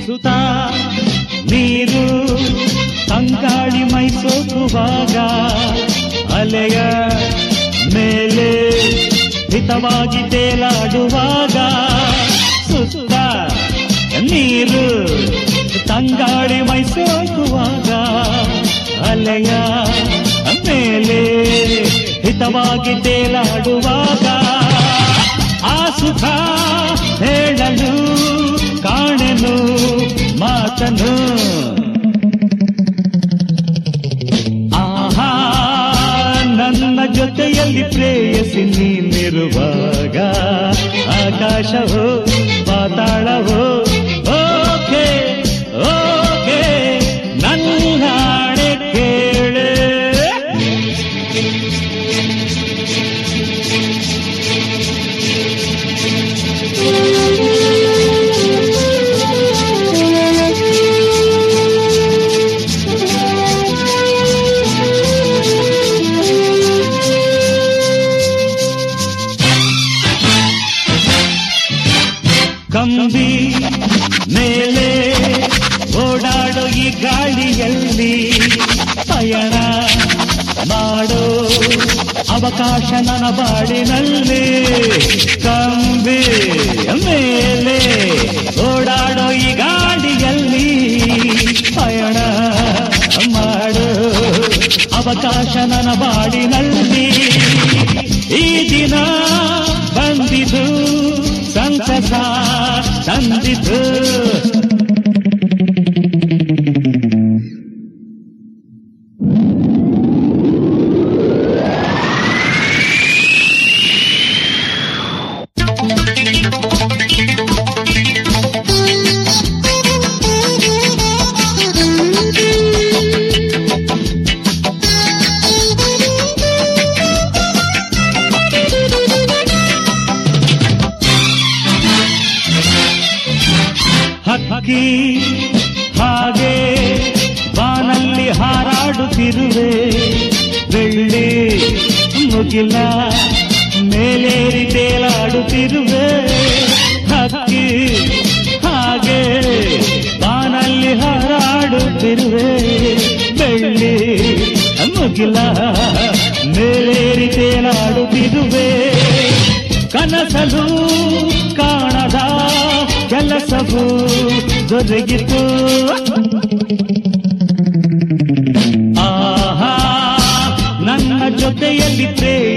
ಸುತ ನೀರು ತಂಗಾಳಿ ಮೈ ಸೋಕುವಾಗ ಅಲೆಯ ಮೇಲೆ ಹಿತವಾಗಿ ತೇಲಾಡುವಾಗ ಸುತ್ತ ನೀರು ತಂಗಾಳಿ ಮೈ ಸೋಕುವಾಗ ಅಲೆಯ ಮೇಲೆ ಹಿತವಾಗಿ ತೇಲಾಡುವಾಗ ಆ ಸುಖ ಹೇಳಲು ಕಾಣೆನು ಮಾತನು ಆಹಾ ನನ್ನ ಜೊತೆಯಲ್ಲಿ ಪ್ರೇಯಸಿ ನೀನಿರುವಾಗ ಆಕಾಶವೋ ಪಾತಾಳವೋ ಓಕೆ ಓಕೆ ನನ್ನ ಹಾಡೆ ಕೇಳೆ ಕಂಬಿ ಮೇಲೆ ಓಡಾಡೋ ಈ ಗಾಳಿಯಲ್ಲಿ ಪಯಣ ಮಾಡೋ ಅವಕಾಶ ನನ್ನ ಬಾಡಿನಲ್ಲಿ ಕಂಬಿ ಮೇಲೆ ಓಡಾಡೋ ಈ ಗಾಳಿಯಲ್ಲಿ ಪಯಣ ಮಾಡೋ ಅವಕಾಶ ನನ್ನ ಬಾಡಿನಲ್ಲಿ ಈ ದಿನ ಬಂದಿತು ಸಂತಸ ತಂದಿತು ಹಕ್ಕಿ ಹಾಗೆ ಬಾನಲ್ಲಿ ಹಾರಾಡುತ್ತಿರುವೆ ಬೆಳ್ಳಿ ಮುಗಿಲ ಮೇಲೇರಿ ತೇಲಾಡುತ್ತಿರುವೆ ಹಕ್ಕಿ ಹಾಗೆ ಬಾನಲ್ಲಿ ಹಾರಾಡುತ್ತಿರುವೆ ಬೆಳ್ಳಿ ಮುಗಿಲ ಮೇಲೇರಿ ತೇಲಾಡುತ್ತಿರುವೆ ಕನಸಲು ಕಾಣದ ಕೆಲಸವು ದೊರಗಿತು ಆಹಾ ನನ್ನ ಜೊತೆಯಲ್ಲಿ ಪ್ರೇಮ